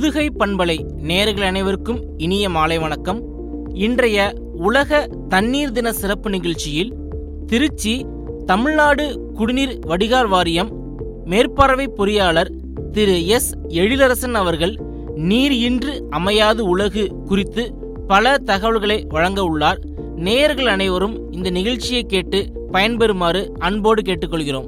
புதுகை பண்பலை நேர்கள் அனைவருக்கும் இனிய மாலை வணக்கம் இன்றைய உலக தண்ணீர் தின சிறப்பு நிகழ்ச்சியில் திருச்சி தமிழ்நாடு குடிநீர் வடிகால் வாரியம் மேற்பார்வை பொறியாளர் திரு எஸ் எழிலரசன் அவர்கள் நீர் இன்று அமையாது உலகு குறித்து பல தகவல்களை வழங்க உள்ளார் நேயர்கள் அனைவரும் இந்த நிகழ்ச்சியை கேட்டு பயன்பெறுமாறு அன்போடு கேட்டுக்கொள்கிறோம்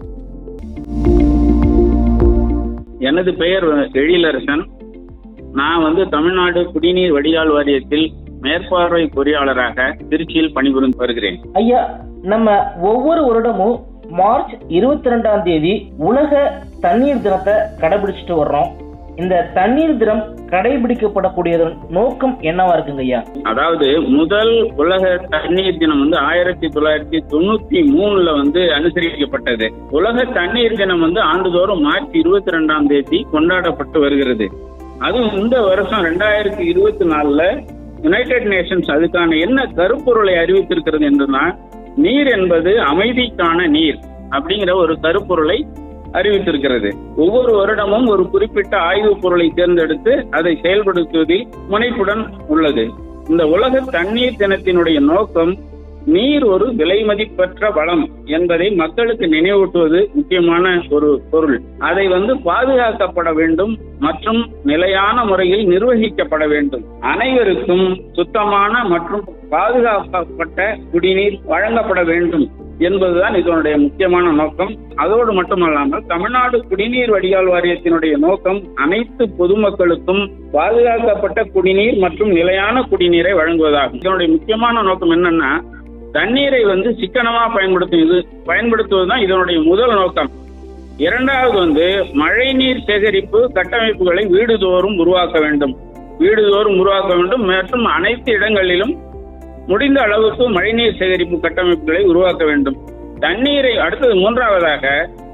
எனது பெயர் எழிலரசன் நான் வந்து தமிழ்நாடு குடிநீர் வடிகால் வாரியத்தில் மேற்பார்வை பொறியாளராக திருச்சியில் பணிபுரிந்து வருகிறேன் ஐயா நம்ம ஒவ்வொரு வருடமும் மார்ச் இருபத்தி ரெண்டாம் தேதி உலக தண்ணீர் தினத்தை கடைபிடிச்சிட்டு வர்றோம் இந்த தண்ணீர் தினம் கடைபிடிக்கப்படக்கூடியதன் நோக்கம் என்னவா இருக்குங்க ஐயா அதாவது முதல் உலக தண்ணீர் தினம் வந்து ஆயிரத்தி தொள்ளாயிரத்தி தொண்ணூத்தி மூணுல வந்து அனுசரிக்கப்பட்டது உலக தண்ணீர் தினம் வந்து ஆண்டுதோறும் மார்ச் இருபத்தி ரெண்டாம் தேதி கொண்டாடப்பட்டு வருகிறது அதுவும் இந்த வருஷம் ரெண்டாயிரத்தி இருபத்தி நாலுல யுனைடெட் நேஷன்ஸ் அதுக்கான என்ன கருப்பொருளை அறிவித்திருக்கிறது என்றுனா நீர் என்பது அமைதிக்கான நீர் அப்படிங்கிற ஒரு கருப்பொருளை அறிவித்திருக்கிறது ஒவ்வொரு வருடமும் ஒரு குறிப்பிட்ட ஆய்வுப் பொருளை தேர்ந்தெடுத்து அதை செயல்படுத்துவதில் முனைப்புடன் உள்ளது இந்த உலக தண்ணீர் தினத்தினுடைய நோக்கம் நீர் ஒரு விலை மதிப்பற்ற வளம் என்பதை மக்களுக்கு நினைவூட்டுவது முக்கியமான ஒரு பொருள் அதை வந்து பாதுகாக்கப்பட வேண்டும் மற்றும் நிலையான முறையில் நிர்வகிக்கப்பட வேண்டும் அனைவருக்கும் சுத்தமான மற்றும் பாதுகாக்கப்பட்ட குடிநீர் வழங்கப்பட வேண்டும் என்பதுதான் இதனுடைய முக்கியமான நோக்கம் அதோடு மட்டுமல்லாமல் தமிழ்நாடு குடிநீர் வடிகால் வாரியத்தினுடைய நோக்கம் அனைத்து பொதுமக்களுக்கும் பாதுகாக்கப்பட்ட குடிநீர் மற்றும் நிலையான குடிநீரை வழங்குவதாகும் இதனுடைய முக்கியமான நோக்கம் என்னன்னா தண்ணீரை வந்து சிக்கனமா பயன்படுத்துவது பயன்படுத்துவதுதான் இதனுடைய முதல் நோக்கம் இரண்டாவது வந்து மழைநீர் சேகரிப்பு கட்டமைப்புகளை வீடுதோறும் உருவாக்க வேண்டும் வீடுதோறும் உருவாக்க வேண்டும் மற்றும் அனைத்து இடங்களிலும் முடிந்த அளவுக்கு மழைநீர் சேகரிப்பு கட்டமைப்புகளை உருவாக்க வேண்டும் தண்ணீரை அடுத்தது மூன்றாவதாக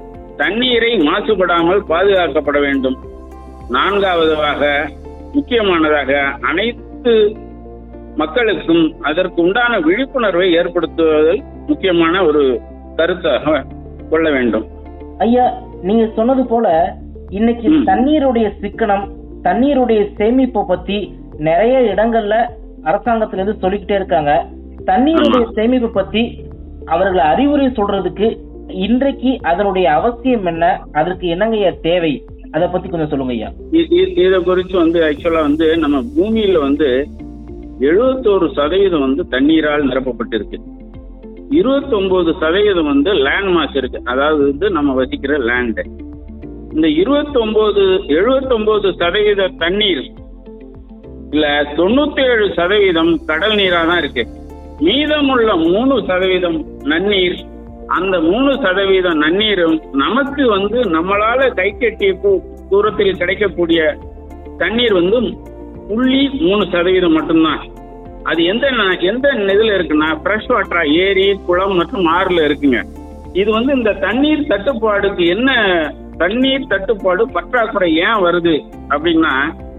தண்ணீரை மாசுபடாமல் பாதுகாக்கப்பட வேண்டும் நான்காவதாக முக்கியமானதாக அனைத்து மக்களுக்கும் அதற்கு உண்டான விழிப்புணர்வை ஏற்படுத்துவதில் முக்கியமான ஒரு கருத்தாக கொள்ள வேண்டும் ஐயா நீங்க சொன்னது போல இன்னைக்கு ம். தண்ணீருடைய சிக்கனம் தண்ணீருடைய சேமிப்பை பத்தி நிறைய இடங்கள்ல அரசாங்கத்துல இருந்து சொல்லிக்கிட்டே இருக்காங்க தண்ணீருடைய ஆமா. சேமிப்பை பத்தி அவர்கள் அறிவுரை சொல்றதுக்கு இன்றைக்கு அதனுடைய அவசியம் என்ன அதற்கு என்னங்க ஐயா தேவை அதை பத்தி கொஞ்சம் சொல்லுங்க ஐயா இ- இ- இதை குறித்து வந்து ஆக்சுவலா வந்து நம்ம பூமியில வந்து எழுபத்தோரு சதவீதம் வந்து தண்ணீரால் நிரப்பப்பட்டிருக்கு இருபத்தொன்பது சதவீதம் வந்து லேண்ட் மாஸ் இருக்கு அதாவது வந்து நம்ம வசிக்கிற லேண்ட் இந்த இருபத்தொன்பது எழுபத்தொன்பது சதவீத தண்ணீர் இல்ல தொண்ணூத்தி ஏழு சதவீதம் கடல் நீரா தான் இருக்கு மீதமுள்ள மூணு சதவீதம் நன்னீர் அந்த மூணு சதவீதம் நன்னீரும் நமக்கு வந்து நம்மளால கை கட்டிய கு- தூரத்தில் கிடைக்கக்கூடிய தண்ணீர் வந்து புள்ளி மூணு சதவீதம் மட்டும்தான் அது எந்த ந- எந்த இதுல இருக்குன்னா ஃப்ரெஷ் வாட்டரா ஏரி குளம் மற்றும் ஆறுல இருக்குங்க இது வந்து இந்த தண்ணீர் தட்டுப்பாடுக்கு என்ன தண்ணீர் தட்டுப்பாடு பற்றாக்குறை ஏன் வருது அப்படின்னா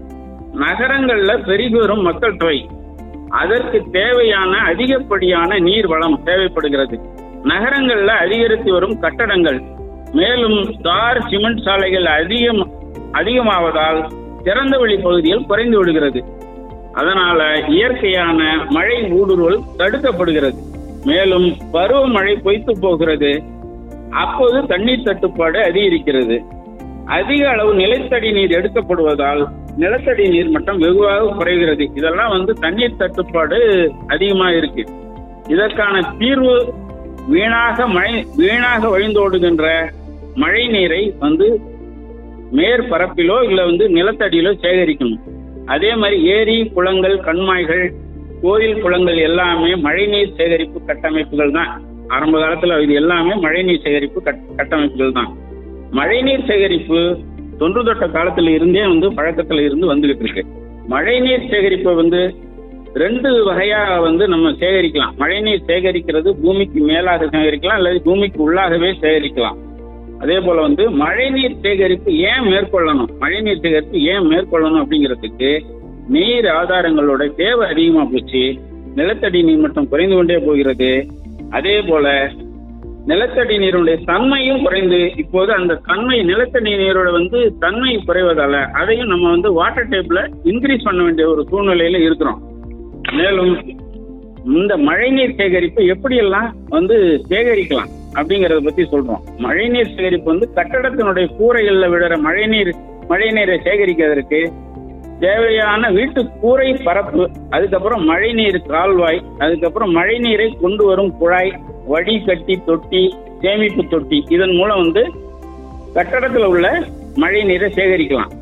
நகரங்கள்ல பெருகி வரும் மக்கள் தொகை அதற்கு தேவையான அதிகப்படியான நீர் வளம் தேவைப்படுகிறது நகரங்கள்ல அதிகரித்து வரும் கட்டடங்கள் மேலும் தார் சிமெண்ட் சாலைகள் அதிகம் அதிகமாவதால் திறந்தவெளி பகுதிகள் குறைந்து விடுகிறது அதனால இயற்கையான மழை ஊடுருவல் தடுக்கப்படுகிறது மேலும் பருவமழை பொய்த்து போகிறது அப்போது தண்ணீர் தட்டுப்பாடு அதிகரிக்கிறது அதிக அளவு நிலத்தடி நீர் எடுக்கப்படுவதால் நிலத்தடி நீர் மட்டம் வெகுவாக குறைகிறது இதெல்லாம் வந்து தண்ணீர் தட்டுப்பாடு அதிகமா இருக்கு இதற்கான தீர்வு வீணாக மழை வீணாக வழிந்தோடுகின்ற மழை நீரை வந்து மேற்பரப்பிலோ இல்ல வந்து நிலத்தடியிலோ சேகரிக்கணும் அதே மாதிரி ஏரி குளங்கள் கண்மாய்கள் கோயில் குளங்கள் எல்லாமே மழைநீர் சேகரிப்பு கட்டமைப்புகள் தான் ஆரம்ப காலத்துல இது எல்லாமே மழைநீர் சேகரிப்பு கட்- கட்டமைப்புகள் தான் மழைநீர் சேகரிப்பு தொன்று தொட்ட காலத்துல இருந்தே வந்து பழக்கத்துல இருந்து வந்துகிட்டு இருக்கு மழைநீர் சேகரிப்பை வந்து ரெண்டு வகையா வந்து நம்ம சேகரிக்கலாம் மழைநீர் சேகரிக்கிறது பூமிக்கு மேலாக சேகரிக்கலாம் அல்லது பூமிக்கு உள்ளாகவே சேகரிக்கலாம் அதே போல வந்து மழைநீர் சேகரிப்பு ஏன் மேற்கொள்ளணும் மழைநீர் சேகரிப்பு ஏன் மேற்கொள்ளணும் அப்படிங்கிறதுக்கு நீர் ஆதாரங்களோட தேவை அதிகமா போச்சு நிலத்தடி நீர் மட்டம் குறைந்து கொண்டே போகிறது அதே போல நிலத்தடி நீருடைய தன்மையும் குறைந்து இப்போது அந்த தன்மை நிலத்தடி நீரோட வந்து தன்மை குறைவதால அதையும் நம்ம வந்து வாட்டர் டேப்ல இன்க்ரீஸ் பண்ண வேண்டிய ஒரு சூழ்நிலையில இருக்கிறோம் மேலும் இந்த மழைநீர் சேகரிப்பு எப்படியெல்லாம் வந்து சேகரிக்கலாம் அப்படிங்கறத பத்தி சொல்றோம் மழைநீர் சேகரிப்பு வந்து கட்டடத்தினுடைய கூரைகள்ல விழுற மழைநீர் மழைநீரை சேகரிக்கிறதுக்கு தேவையான வீட்டு கூரை பரப்பு அதுக்கப்புறம் மழைநீர் கால்வாய் அதுக்கப்புறம் மழைநீரை கொண்டு வரும் குழாய் வடிகட்டி தொட்டி சேமிப்பு தொட்டி இதன் மூலம் வந்து கட்டடத்துல உள்ள மழை நீரை சேகரிக்கலாம்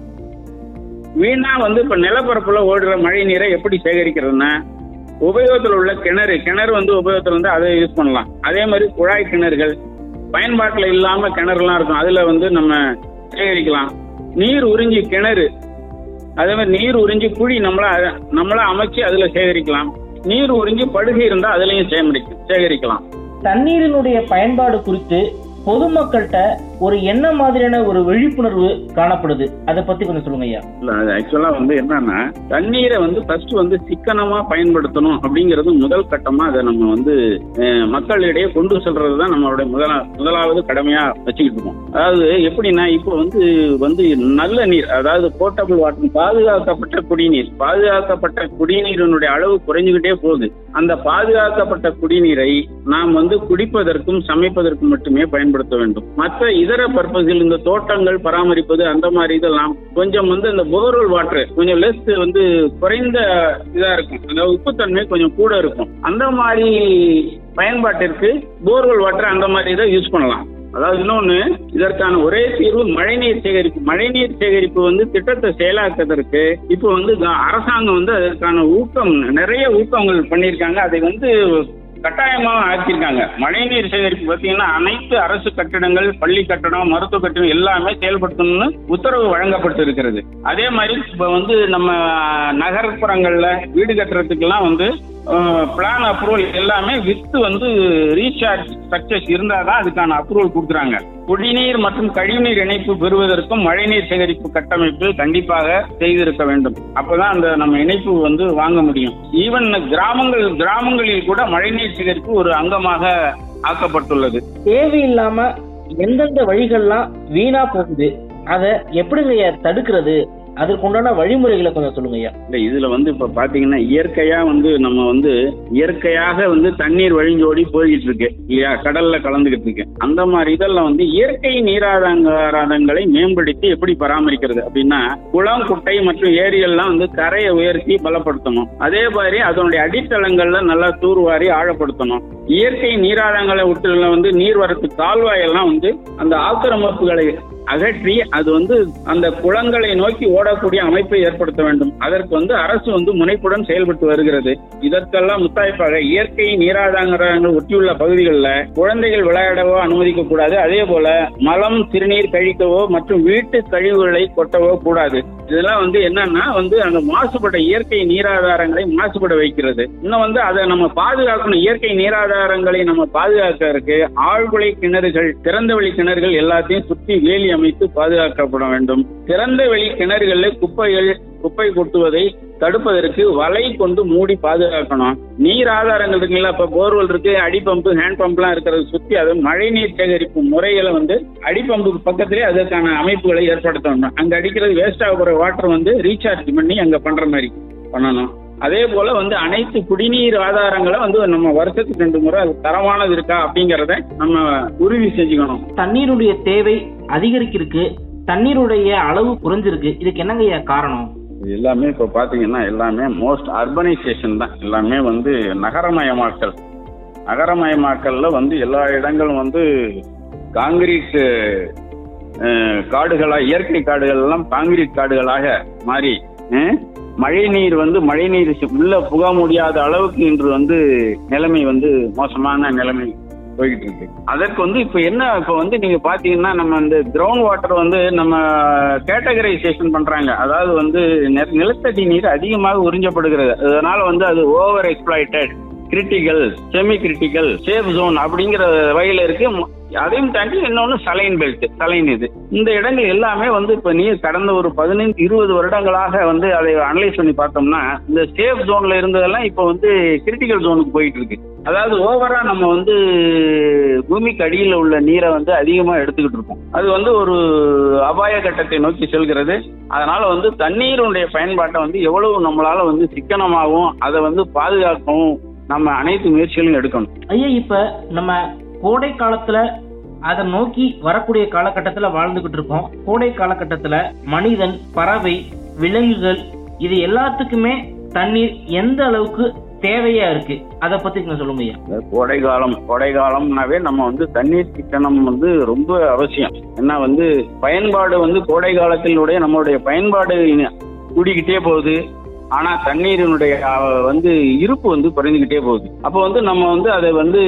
வீணா வந்து இப்ப நிலப்பரப்புல ஓடுற மழை நீரை எப்படி சேகரிக்கிறதுனா உபயோகத்தில் உள்ள கிணறு கிணறு வந்து உபயோகத்தில் வந்து அதை யூஸ் பண்ணலாம் அதே மாதிரி குழாய் கிணறுகள் பயன்பாட்டில் இல்லாம கிணறுலாம் இருக்கும் அதுல வந்து நம்ம சேகரிக்கலாம் நீர் உறிஞ்சி கிணறு அதே மாதிரி நீர் உறிஞ்சி குழி நம்மளா நம்மளா அமைச்சு அதுல சேகரிக்கலாம் நீர் உறிஞ்சி படுகை இருந்தா அதுலயும் சேகரிக்க சேகரிக்கலாம் தண்ணீரினுடைய பயன்பாடு குறித்து பொதுமக்கள்கிட்ட ஒரு என்ன மாதிரியான ஒரு விழிப்புணர்வு காணப்படுது அதை பத்தி கொஞ்சம் சொல்லுங்க ஐயா இல்ல அது ஆக்சுவலா வந்து என்னன்னா தண்ணீரை வந்து ஃபர்ஸ்ட் வந்து சிக்கனமா பயன்படுத்தணும் அப்படிங்கிறது முதல் கட்டமா அதை நம்ம வந்து அஹ், மக்களிடையே கொண்டு செல்றது தான் நம்மளுடைய முதலா முதலாவது கடமையா வச்சுக்கிட்டு இருக்கோம் அதாவது எப்படின்னா இப்போ வந்து வந்து நல்ல நீர் அதாவது போர்ட்டபிள் வாட்டர் பாதுகாக்கப்பட்ட குடிநீர் பாதுகாக்கப்பட்ட குடிநீரினுடைய அளவு குறைஞ்சுக்கிட்டே போகுது அந்த பாதுகாக்கப்பட்ட குடிநீரை நாம் வந்து குடிப்பதற்கும் சமைப்பதற்கும் மட்டுமே பயன்படுத்த வேண்டும் மற்ற இதர பர்பஸில் இந்த தோட்டங்கள் பராமரிப்பது அந்த மாதிரி இதெல்லாம் கொஞ்சம் வந்து இந்த போர்வெல் வாட்டர் கொஞ்சம் லெஸ் வந்து குறைந்த இதா இருக்கும் அதாவது உப்புத்தன்மை கொஞ்சம் கூட இருக்கும் அந்த மாதிரி பயன்பாட்டிற்கு போர்வெல் வாட்டர் அந்த மாதிரி இதை யூஸ் பண்ணலாம் அதாவது இன்னொன்னு இதற்கான ஒரே தீர்வு மழைநீர் சேகரிப்பு மழைநீர் சேகரிப்பு வந்து திட்டத்தை செயலாக்குவதற்கு இப்போ வந்து க- அரசாங்கம் வந்து அதற்கான ஊக்கம் நிறைய ஊக்கங்கள் பண்ணியிருக்காங்க அதை வந்து கட்டாயமா ஆக்கியிருக்காங்க மழைநீர் சேகரிப்பு பார்த்தீங்கன்னா அனைத்து அரசு கட்டிடங்கள் பள்ளி கட்டடம் மருத்துவ கட்டிடம் எல்லாமே செயல்படுத்தணும்னு உத்தரவு வழங்கப்பட்டு இருக்கிறது அதே மாதிரி இப்போ வந்து நம்ம நகர்ப்புறங்கள்ல வீடு கட்டுறதுக்கெல்லாம் வந்து பிளான் அப்ரூவல் எல்லாமே வித் வந்து ரீசார்ஜ் ஸ்ட்ரக்சர்ஸ் இருந்தால் தான் அதுக்கான அப்ரூவல் கொடுக்குறாங்க குடிநீர் மற்றும் கழிவுநீர் இணைப்பு பெறுவதற்கும் மழைநீர் சேகரிப்பு கட்டமைப்பு கண்டிப்பாக செய்திருக்க வேண்டும் அப்பதான் அந்த நம்ம இணைப்பு வந்து வாங்க முடியும் ஈவன் கிராமங்கள் கிராமங்களில் கூட மழைநீர் சேகரிப்பு ஒரு அங்கமாக ஆக்கப்பட்டுள்ளது தேவையில்லாம எந்தெந்த வழிகள்லாம் வீணா போகுது அதை எப்படிங்க ஐயா தடுக்கிறது அதற்குண்டான வழிமுறைகளை கொஞ்சம் சொல்லுங்க ஐயா இல்ல இதுல வந்து இப்ப பாத்தீங்கன்னா இயற்கையா வந்து நம்ம வந்து இயற்கையாக வந்து தண்ணீர் வழிஞ்சோடி போய்கிட்டு இருக்கு இல்லையா கடல்ல கலந்துகிட்டு இருக்கு அந்த மாதிரி இதெல்லாம் வந்து இயற்கை நீராதாரங்களை மேம்படுத்தி எப்படி பராமரிக்கிறது அப்படின்னா குளம் குட்டை மற்றும் ஏரியெல்லாம் வந்து கரையை உயர்த்தி பலப்படுத்தணும் அதே மாதிரி அதனுடைய அடித்தளங்கள்ல நல்லா தூர்வாரி ஆழப்படுத்தணும் இயற்கை நீராதாரங்களை விட்டுல வந்து நீர்வரத்து கால்வாயெல்லாம் வந்து அந்த ஆக்கிரமிப்புகளை அகற்றி அது வந்து அந்த குளங்களை நோக்கி ஓடக்கூடிய அமைப்பை ஏற்படுத்த வேண்டும் அதற்கு வந்து அரசு வந்து முனைப்புடன் செயல்பட்டு வருகிறது இதற்கெல்லாம் முத்தாய்ப்பாக இயற்கை நீராதாரங்கள் ஒட்டியுள்ள பகுதிகளில் குழந்தைகள் விளையாடவோ அனுமதிக்க கூடாது அதே போல மலம் சிறுநீர் கழிக்கவோ மற்றும் வீட்டு கழிவுகளை கொட்டவோ கூடாது இதெல்லாம் வந்து என்னன்னா வந்து அந்த மாசுபட்ட இயற்கை நீராதாரங்களை மாசுபட வைக்கிறது இன்னும் வந்து அதை நம்ம பாதுகாக்கணும் இயற்கை நீராதாரங்களை நம்ம பாதுகாக்கிறதுக்கு ஆழ்குலை கிணறுகள் திறந்த வெளி கிணறுகள் எல்லாத்தையும் சுற்றி வேலி அமைத்து பாதுகாக்கப்பட வேண்டும் திறந்த வெளி கிணறுகளில் குப்பைகள் குப்பை கொட்டுவதை தடுப்பதற்கு வலை கொண்டு மூடி பாதுகாக்கணும் நீர் ஆதாரங்கள் இருக்குங்களா இப்ப போர்வெல் இருக்கு அடிப்பம்பு ஹேண்ட் பம்ப்லாம் இருக்கிறத சுத்தி அது மழைநீர் சேகரிப்பு முறைகளை வந்து அடிப்பம்புக்கு பக்கத்திலே அதற்கான அமைப்புகளை ஏற்படுத்தணும் அங்க அடிக்கிறது வேஸ்ட் ஆகிற வாட்டர் வந்து ரீசார்ஜ் பண்ணி அங்க பண்ற மாதிரி பண்ணணும் அதே போல வந்து அனைத்து குடிநீர் ஆதாரங்களை வந்து நம்ம வருஷத்துக்கு ரெண்டு முறை அது தரமானது இருக்கா அப்படிங்கறத நம்ம உறுதி செஞ்சுக்கணும் தண்ணீருடைய தேவை அதிகரிக்கிருக்கு தண்ணீருடைய அளவு குறைஞ்சிருக்கு இதுக்கு என்னங்க ஐயா காரணம் இது எல்லாமே இப்போ பார்த்தீங்கன்னா எல்லாமே மோஸ்ட் அர்பனைசேஷன் தான் எல்லாமே வந்து நகரமயமாக்கல் நகரமயமாக்கல்ல வந்து எல்லா இடங்களும் வந்து காங்கிரீட் அஹ், காடுகளா இயற்கை காடுகள் எல்லாம் காங்கிரீட் காடுகளாக மாறி அஹ், மழைநீர் வந்து மழைநீர் சி- உள்ள புக முடியாத அளவுக்கு இன்று வந்து நிலைமை வந்து மோசமான நிலைமை போய்கிட்டு இருக்கு அதற்கு வந்து இப்ப என்ன இப்ப வந்து நீங்க பாத்தீங்கன்னா நம்ம இந்த கிரவுண்ட் வாட்டர் வந்து நம்ம கேட்டகரைசேஷன் பண்றாங்க அதாவது வந்து நெ- நிலத்தடி நீர் அதிகமாக உறிஞ்சப்படுகிறது அதனால வந்து அது over exploited critical semi critical safe zone அப்படிங்கிற வகையில இருக்கு ம- அதையும் தாண்டி இன்னொன்னு சலைன் பெல்ட் சலைன் இது இந்த இடங்கள் எல்லாமே வந்து இப்ப நீர் கடந்த ஒரு பதினைந்து இருபது வருடங்களாக வந்து அதை அனலைஸ் பண்ணி பார்த்தோம்னா இந்த சேஃப் ஜோன்ல இருந்ததெல்லாம் இப்ப வந்து கிரிட்டிக்கல் ஜோனுக்கு போயிட்டு இருக்கு அதாவது ஓவரா நம்ம வந்து பூமிக்கு அடியில் உள்ள நீரை வந்து அதிகமா எடுத்துக்கிட்டு இருக்கோம் அது வந்து ஒரு அபாய கட்டத்தை நோக்கி செல்கிறது அதனால வந்து தண்ணீருடைய பயன்பாட்டை வந்து எவ்வளவு நம்மளால வந்து சிக்கனமாகவும் அதை வந்து பாதுகாக்கவும் நம்ம அனைத்து முயற்சிகளும் எடுக்கணும் ஐயா இப்ப நம்ம கோடை காலத்துல அதை நோக்கி வரக்கூடிய காலகட்டத்துல வாழ்ந்துகிட்டு இருக்கோம் கோடை காலகட்டத்துல மனிதன் பறவை விலங்குகள் இது எல்லாத்துக்குமே தண்ணீர் எந்த அளவுக்கு தேவையா இருக்கு அதை பத்தி கொஞ்சம் சொல்லுங்க ஐயா இந்த கோடை காலம் கோடை காலம்னாவே நம்ம வந்து தண்ணீர் சிக்கனம் வந்து ரொம்ப அவசியம் ஏன்னா வந்து பயன்பாடு வந்து கோடை காலத்தினுடைய நம்மளுடைய பயன்பாடு கூடிக்கிட்டே போகுது ஆனா தண்ணீரினுடைய அஹ், வந்து இருப்பு வந்து குறைஞ்சுக்கிட்டே போகுது அப்போ வந்து நம்ம வந்து அதை வந்து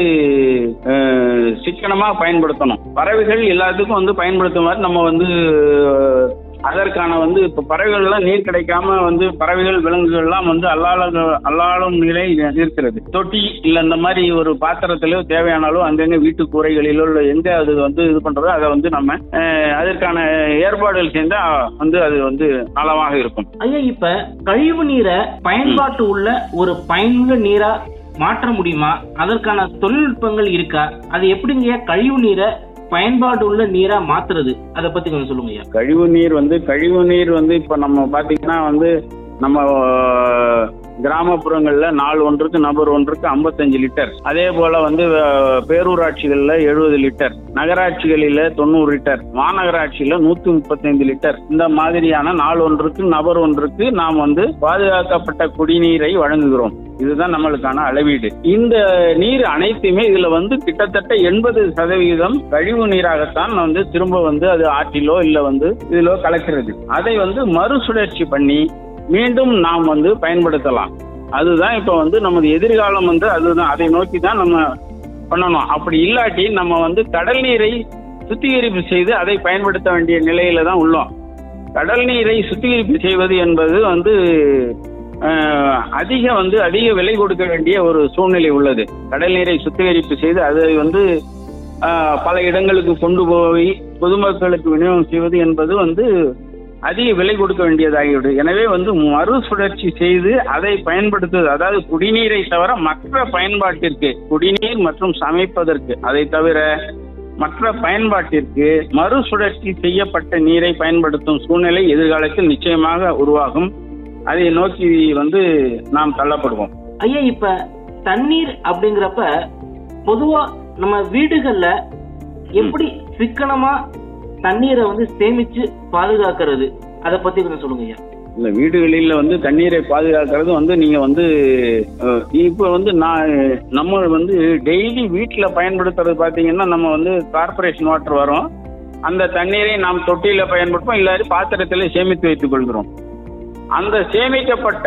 அஹ், சிக்கனமா பயன்படுத்தணும் பறவைகள் எல்லாத்துக்கும் வந்து பயன்படுத்தும் மாதிரி நம்ம வந்து அஹ், அதற்கான வந்து இப்ப பறவைகள்லாம் நீர் கிடைக்காம வந்து பறவைகள் விலங்குகள்லாம் வந்து அல்லால அல்லாலும் நிலை இருக்கிறது தொட்டி இல்ல இந்த மாதிரி ஒரு பாத்திரத்திலோ தேவையானாலோ அங்கங்க வீட்டு கூரைகளிலோ இல்ல எங்க அது வந்து இது பண்றதோ அதை வந்து நம்ம அஹ், அதற்கான ஏற்பாடுகள் செஞ்சா வந்து அது வந்து நலமாக இருக்கும் ஐயா இப்ப கழிவு நீரை பயன்பாட்டு உள்ள ஒரு பயனுள்ள நீரா மாற்ற முடியுமா அதற்கான தொழில்நுட்பங்கள் இருக்கா அது எப்படிங்க கழிவு நீரை பயன்பாடு உள்ள நீரா மாத்துறது அதை பத்தி கொஞ்சம் சொல்லுங்க ஐயா கழிவு நீர் வந்து கழிவு நீர் வந்து இப்ப நம்ம பாத்தீங்கன்னா வந்து நம்ம அஹ், கிராமப்புறங்கள்ல நாள் ஒன்றுக்கு நபர் ஒன்றுக்கு 55 லிட்டர் அதே போல வந்து அஹ், பேரூராட்சிகள்ல எழுபது லிட்டர் நகராட்சிகளில தொண்ணூறு லிட்டர் மாநகராட்சியில நூத்தி முப்பத்தைந்து லிட்டர் இந்த மாதிரியான நாள் ஒன்றுக்கு நபர் ஒன்றுக்கு நாம் வந்து பாதுகாக்கப்பட்ட குடிநீரை வழங்குகிறோம் இதுதான் நம்மளுக்கான அளவீடு இந்த நீர் அனைத்துமே இதுல வந்து கிட்டத்தட்ட எண்பது சதவிகிதம் கழிவு நீராகத்தான் வந்து திரும்ப வந்து அது ஆற்றிலோ இல்ல வந்து இதிலோ கலக்கிறது அதை வந்து மறுசுழற்சி பண்ணி மீண்டும் நாம் வந்து பயன்படுத்தலாம் அதுதான் இப்ப வந்து நமது எதிர்காலம் வந்து அதுதான் அதை நோக்கி தான் நம்ம பண்ணணும் அப்படி இல்லாட்டி நம்ம வந்து கடல் நீரை சுத்திகரிப்பு செய்து அதை பயன்படுத்த வேண்டிய நிலையில தான் உள்ளோம் கடல் நீரை சுத்திகரிப்பு செய்வது என்பது வந்து அஹ், அதிக வந்து அதிக விலை கொடுக்க வேண்டிய ஒரு சூழ்நிலை உள்ளது கடல் நீரை சுத்திகரிப்பு செய்து அதை வந்து அஹ், பல இடங்களுக்கு கொண்டு போய் பொதுமக்களுக்கு விநியோகம் செய்வது என்பது வந்து அதிக விலை கொடுக்க வேண்டியதாகிவிடும் எனவே வந்து மறுசுழற்சி செய்து அதை பயன்படுத்துவது அதாவது குடிநீரை தவிர மற்ற பயன்பாட்டிற்கு குடிநீர் மற்றும் சமைப்பதற்கு அதை தவிர மற்ற பயன்பாட்டிற்கு மறுசுழற்சி செய்யப்பட்ட நீரை பயன்படுத்தும் சூழ்நிலை எதிர்காலத்தில் நிச்சயமாக உருவாகும் அதை நோக்கி வந்து நாம் தள்ளப்படுவோம் ஐயா இப்ப தண்ணீர் அப்படிங்கிறப்ப பொதுவா நம்ம வீடுகள்ல எப்படி சிக்கனமா தண்ணீரை வந்து சேமிச்சு பாதுகாக்கிறது அதை பத்தி கொஞ்சம் சொல்லுங்க ஐயா இந்த வீடுகளில் வந்து தண்ணீரை பாதுகாக்கிறது வந்து நீங்க வந்து அஹ், இப்போ வந்து நான் நம்ம வந்து டெய்லி வீட்டில் பயன்படுத்துறது பார்த்தீங்கன்னா நம்ம வந்து கார்ப்பரேஷன் வாட்டர் வரும் அந்த தண்ணீரை நாம் தொட்டியில பயன்படுத்துவோம் இல்லாட்டி பாத்திரத்தில் சேமித்து வைத்துக் கொள்கிறோம் அந்த சேமிக்கப்பட்ட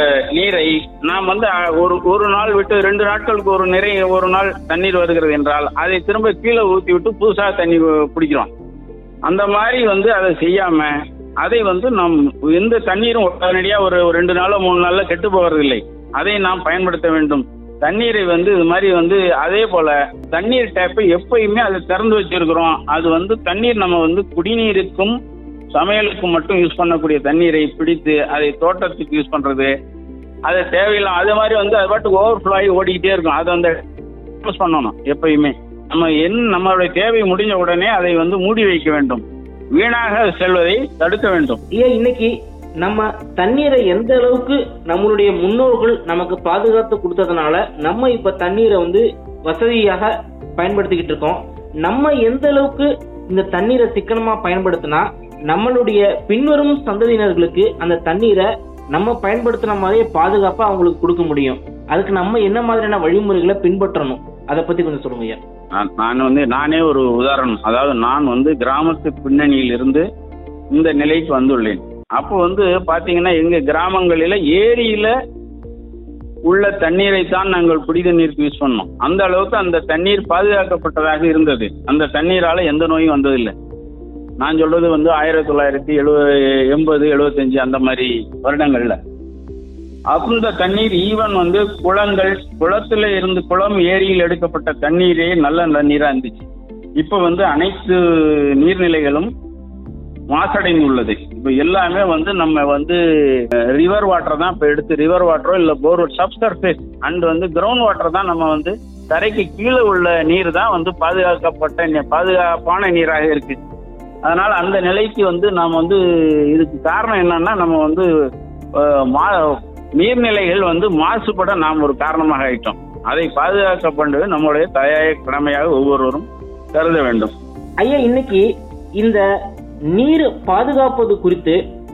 நீரை நாம் வந்து அஹ், ஒரு ஒரு நாள் விட்டு ரெண்டு நாட்களுக்கு ஒரு நிறை ஒரு நாள் தண்ணீர் வருகிறது என்றால் அதை திரும்ப கீழே ஊற்றி விட்டு புதுசாக தண்ணி பிடிக்கிறோம் அந்த மாதிரி வந்து அதை செய்யாம அதை வந்து நாம் எந்த தண்ணீரும் உடனடியாக ஒரு ஒரு ரெண்டு நாளோ மூணு நாள்ல கெட்டு போவதில்லை அதை நாம் பயன்படுத்த வேண்டும் தண்ணீரை வந்து இது மாதிரி வந்து அதே போல தண்ணீர் டேப்பை எப்பயுமே அதை திறந்து வச்சிருக்கிறோம் அது வந்து தண்ணீர் நம்ம வந்து குடிநீருக்கும் சமையலுக்கும் மட்டும் யூஸ் பண்ணக்கூடிய தண்ணீரை பிடித்து அதை தோட்டத்துக்கு யூஸ் பண்றது அது தேவையில்லாம் அது மாதிரி வந்து அது பாட்டுக்கு ஓவர் ஆகி ஓடிக்கிட்டே இருக்கும் அதை வந்து யூஸ் பண்ணணும் எப்பயுமே நம்ம என் நம்மளுடைய தேவை முடிஞ்ச உடனே அதை வந்து மூடி வைக்க வேண்டும் வீணாக செல்வதை தடுக்க வேண்டும் ஐயா இன்னைக்கு நம்ம தண்ணீரை எந்த அளவுக்கு நம்மளுடைய முன்னோர்கள் நமக்கு பாதுகாத்து கொடுத்ததுனால நம்ம இப்ப தண்ணீரை வந்து வசதியாக பயன்படுத்திக்கிட்டு இருக்கோம் நம்ம எந்த அளவுக்கு இந்த தண்ணீரை சிக்கனமா பயன்படுத்தினா நம்மளுடைய பின்வரும் சந்ததியினர்களுக்கு அந்த தண்ணீரை நம்ம பயன்படுத்தின மாதிரியே பாதுகாப்பா அவங்களுக்கு கொடுக்க முடியும் அதுக்கு நம்ம என்ன மாதிரியான வழிமுறைகளை பின்பற்றணும் அதை பத்தி கொஞ்சம் சொல்லுங்க ஐயா நான் நான் வந்து நானே ஒரு உதாரணம் அதாவது நான் வந்து கிராமத்து பின்னணியில் இருந்து இந்த நிலைக்கு வந்துள்ளேன் அப்போ வந்து பாத்தீங்கன்னா எங்க கிராமங்களில ஏரியில உள்ள தண்ணீரை தான் நாங்கள் குடி தண்ணீருக்கு யூஸ் பண்ணோம் அந்த அளவுக்கு அந்த தண்ணீர் பாதுகாக்கப்பட்டதாக இருந்தது அந்த தண்ணீரால எந்த நோயும் வந்ததில்லை நான் சொல்றது வந்து ஆயிரத்தி தொள்ளாயிரத்தி எழுபது எண்பது எழுபத்தஞ்சு அந்த மாதிரி வருடங்கள்ல அந்த தண்ணீர் ஈவன் வந்து குளங்கள் குளத்துல இருந்து குளம் ஏரியில் எடுக்கப்பட்ட தண்ணீரே நல்ல தண்ணீரா இருந்துச்சு இப்ப வந்து அனைத்து நீர்நிலைகளும் மாசடைந்துள்ளது இப்போ எல்லாமே வந்து நம்ம வந்து ரிவர் வாட்டர் தான் இப்போ எடுத்து ரிவர் வாட்டரோ இல்லை போர் சப்சர்ஃபேஸ் அண்ட் வந்து கிரவுண்ட் வாட்டர் தான் நம்ம வந்து தரைக்கு கீழே உள்ள நீர் தான் வந்து பாதுகாக்கப்பட்ட நீ- பாதுகாப்பான நீராக இருக்கு அதனால அந்த நிலைக்கு வந்து நாம் வந்து இதுக்கு காரணம் என்னன்னா நம்ம வந்து அஹ், மா நீர்நிலைகள் வந்து மாசுபட நாம் ஒரு காரணமாக ஆயிட்டோம் அதை பாதுகாக்கப்படுவது நம்முடைய தயாய கடமையாக ஒவ்வொருவரும் கருத வேண்டும் ஐயா இன்னைக்கு இந்த நீர் பாதுகாப்பது குறித்து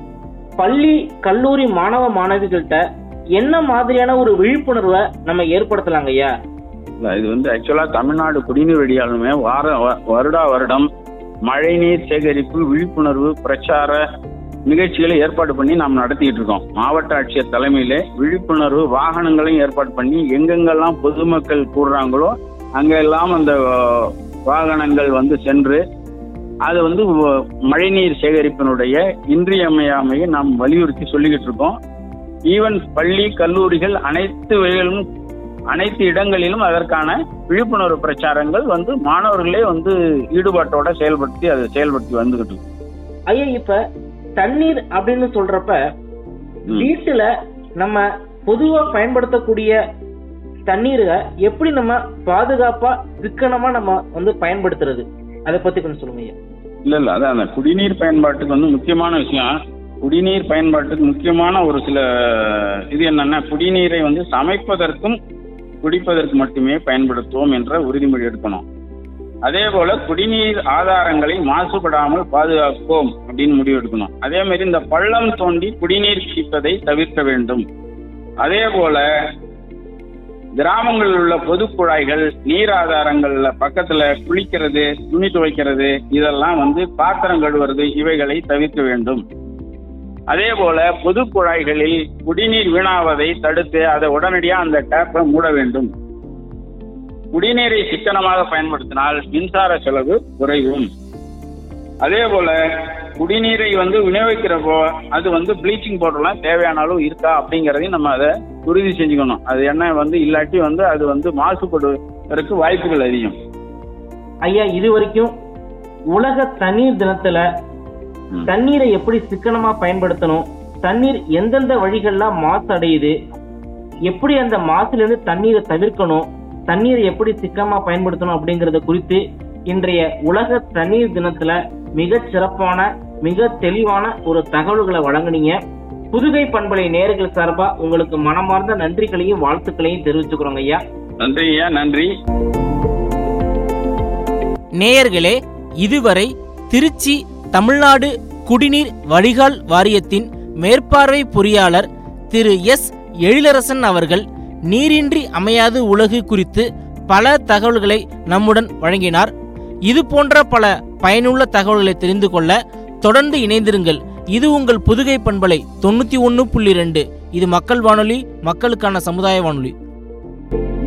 பள்ளி கல்லூரி மாணவ மாணவிகள்கிட்ட என்ன மாதிரியான ஒரு விழிப்புணர்வை நம்ம ஏற்படுத்தலாங்க ஐயா இல்ல, இது வந்து ஆக்சுவலா தமிழ்நாடு குடிநீர் வடிகாலுமே வார வ- வருடா வருடம் மழைநீர் சேகரிப்பு விழிப்புணர்வு பிரச்சார நிகழ்ச்சிகளை ஏற்பாடு பண்ணி நாம் நடத்திட்டு இருக்கோம் மாவட்ட ஆட்சியர் தலைமையிலே விழிப்புணர்வு வாகனங்களையும் ஏற்பாடு பண்ணி எங்கெங்கெல்லாம் பொதுமக்கள் கூடுறாங்களோ அங்கெல்லாம் அந்த அஹ், வாகனங்கள் வந்து சென்று அது வந்து வ- மழைநீர் சேகரிப்பினுடைய இன்றியமையாமையை நாம் வலியுறுத்தி சொல்லிக்கிட்டு இருக்கோம் ஈவன் பள்ளி கல்லூரிகள் அனைத்து வகையிலும் அனைத்து இடங்களிலும் அதற்கான விழிப்புணர்வு பிரச்சாரங்கள் வந்து மாணவர்களே வந்து ஈடுபாட்டோட செயல்படுத்தி அதை செயல்படுத்தி வந்துகிட்டு இருக்கு. ஐயா இப்ப தண்ணீர் அப்படின்னு சொல்றப்ப ம். வீட்டுல நம்ம பொதுவா பயன்படுத்தக்கூடிய தண்ணீரை எப்படி நம்ம பாதுகாப்பா சிக்கனமா நம்ம வந்து பயன்படுத்துறது அதை பத்தி கொஞ்சம் சொல்லுங்க ஐயா இல்ல இல்ல அதான் அந்த குடிநீர் பயன்பாட்டுக்கு வந்து முக்கியமான விஷயம் குடிநீர் பயன்பாட்டுக்கு முக்கியமான ஒரு சில இது என்னன்னா குடிநீரை வந்து சமைப்பதற்கும் குடிப்பதற்கு மட்டுமே பயன்படுத்துவோம் என்ற உறுதிமொழி எடுக்கணும் அதே போல குடிநீர் ஆதாரங்களை மாசுபடாமல் பாதுகாப்போம் அப்படின்னு முடிவு எடுக்கணும் அதே மாதிரி இந்த பள்ளம் தோண்டி குடிநீர் பிடிப்பதை தவிர்க்க வேண்டும் அதே போல கிராமங்களில் உள்ள பொது குழாய்கள் நீர் ஆதாரங்கள்ல பக்கத்துல குளிக்கிறது துணி துவைக்கிறது இதெல்லாம் வந்து பாத்திரம் கழுவுறது இவைகளை தவிர்க்க வேண்டும் அதே போல பொது குழாய்களில் குடிநீர் வீணாவதை தடுத்து அதை உடனடியா அந்த டேப்பை மூட வேண்டும் குடிநீரை சிக்கனமாக பயன்படுத்தினால் மின்சார செலவு குறையும் அதே போல குடிநீரை வந்து விநியோகிக்கிறப்போ அது வந்து ப்ளீச்சிங் பவுடர்லாம் தேவையான அளவு இருக்கா அப்படிங்கிறதையும் நம்ம அதை உறுதி செஞ்சுக்கணும் அது என்ன வந்து இல்லாட்டி வந்து அது வந்து மாசுபடுவதற்கு வாய்ப்புகள் அதிகம் ஐயா இது வரைக்கும் உலக தண்ணீர் தினத்துல ம். தண்ணீரை எப்படி சிக்கனமா பயன்படுத்தணும் தண்ணீர் எந்தெந்த வழிகள்லாம் மாசு அடையுது எப்படி அந்த மாசுல இருந்து தண்ணீரை தவிர்க்கணும் தண்ணீரை எப்படி சிக்கனமா பயன்படுத்தணும் அப்படிங்கறத குறித்து இன்றைய உலக தண்ணீர் தினத்துல மிக சிறப்பான மிக தெளிவான ஒரு தகவல்களை வழங்குனீங்க புதுகை பண்பலை நேர்கள் சார்பா உங்களுக்கு மனமார்ந்த நன்றிகளையும் வாழ்த்துக்களையும் தெரிவிச்சுக்கிறோங்க ஐயா நன்றி ஐயா நன்றி நேயர்களே இதுவரை திருச்சி தமிழ்நாடு குடிநீர் வடிகால் வாரியத்தின் மேற்பார்வை பொறியாளர் திரு எஸ் எழிலரசன் அவர்கள் நீரின்றி அமையாது உலகு குறித்து பல தகவல்களை நம்முடன் வழங்கினார் இது போன்ற பல பயனுள்ள தகவல்களை தெரிந்து கொள்ள தொடர்ந்து இணைந்திருங்கள் இது உங்கள் புதுகை பண்பலை தொண்ணூத்தி ஒன்று புள்ளி ரெண்டு இது மக்கள் வானொலி மக்களுக்கான சமுதாய வானொலி